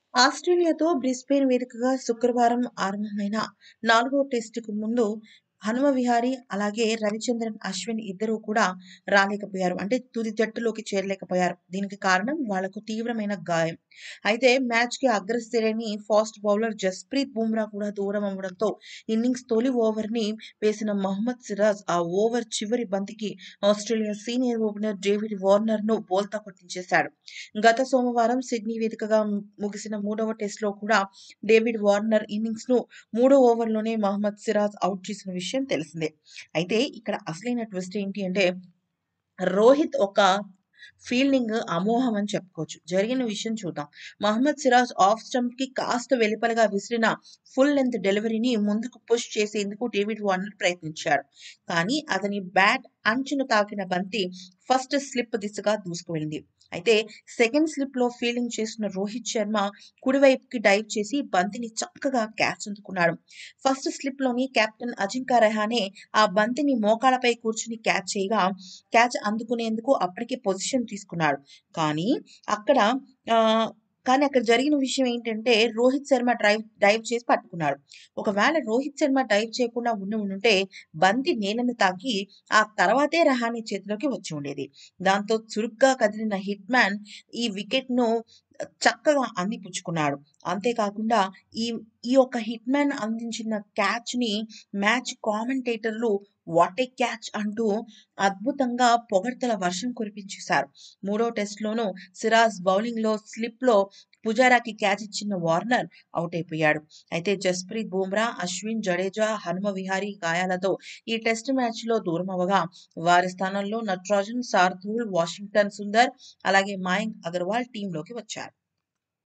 ఆస్ట్రేలియాతో Brisbane వేదికగా శుక్రవారం ఆరంభమైన నాలుగో టెస్టుకు ముందు హనుమ విహారీ అలాగే రవిచంద్రన్ అశ్విన్ ఇద్దరూ కూడా రాలేకపోయారు అంటే తుది జట్టులోకి చేరలేకపోయారు దీనికి కారణం వాళ్లకు తీవ్రమైన గాయం అయితే మ్యాచ్ కి అగ్రశ్రేణి ఫాస్ట్ బౌలర్ జస్ప్రీత్ బుమ్రా కూడా దూరం అవ్వడంతో ఇన్నింగ్స్ తొలి ఓవర్ ని వేసిన మహమ్మద్ సిరాజ్ ఆ ఓవర్ చివరి బంతికి Australia senior opener David Warner ను బోల్తా కొట్టించేశాడు గత సోమవారం సిడ్నీ వేదికగా ముగిసిన మూడవ టెస్ట్ లో కూడా డేవిడ్ వార్నర్ ఇన్నింగ్స్ ను మూడో ఓవర్లోనే మహమ్మద్ సిరాజ్ అవుట్ చేసిన విషయం తెలిసిందే అయితే ఇక్కడ అసలైన ట్విస్ట్ ఏంటి అంటే రోహిత్ ఒక ఫీల్డింగ్ అమోఘం అని చెప్పుకోవచ్చు జరిగిన విషయం చూద్దాం మహమ్మద్ సిరాజ్ ఆఫ్ స్టంప్ కి కాస్త వెలుపలగా విసిరిన ఫుల్ లెంత్ డెలివరీని ముందుకు పుష్ చేసేందుకు డేవిడ్ వార్నర్ ప్రయత్నించాడు కానీ అతని బ్యాట్ అంచును తాకిన బంతి ఫస్ట్ స్లిప్ దిశగా దూసుకువెళ్ళింది అయితే సెకండ్ స్లిప్ లో ఫీల్డింగ్ చేసిన రోహిత్ శర్మ కుడివైపుకి డైవ్ చేసి బంతిని చక్కగా క్యాచ్ అందుకున్నాడు ఫస్ట్ స్లిప్ లోని కెప్టెన్ అజింకా రెహానే ఆ బంతిని మోకాలపై కూర్చుని క్యాచ్ చేయగా క్యాచ్ అందుకునేందుకు అప్పటికే పొజిషన్ తీసుకున్నాడు కానీ అక్కడ ఆ కానీ అక్కడ జరిగిన విషయం ఏంటంటే రోహిత్ శర్మ డ్రైవ్ డైవ్ చేసి పట్టుకున్నాడు ఒకవేళ రోహిత్ శర్మ డైవ్ చేయకుండా ఉండి ఉంటే బంతి నేలను తాకి ఆ తర్వాతే రహానే చేతిలోకి వచ్చి ఉండేది దాంతో చురుగ్గా కదిలిన హిట్ మ్యాన్ ఈ వికెట్ ను చక్కగా అందిపుచ్చుకున్నాడు అంతేకాకుండా ఈ ఈ యొక్క హిట్ మ్యాన్ అందించిన క్యాచ్ ని మ్యాచ్ కామెంటేటర్లు వాట్ ఏ క్యాచ్ అంటూ అద్భుతంగా పొగడ్తల వర్షం కురిపించేశారు మూడో టెస్ట్ లోనూ సిరాజ్ బౌలింగ్ లో స్లిప్ లో పుజారాకి క్యాచ్ ఇచ్చిన వార్నర్ అవుట్ అయిపోయాడు అయితే జస్ప్రీత్ బుమ్రా అశ్విన్ జడేజా హనుమ విహారీ గాయాలతో ఈ టెస్ట్ మ్యాచ్ లో దూరం అవగా వారి స్థానంలో నట్రాజన్ సార్థూల్ వాషింగ్టన్ సుందర్ అలాగే మాయంక్ అగర్వాల్ టీంలోకి వచ్చారు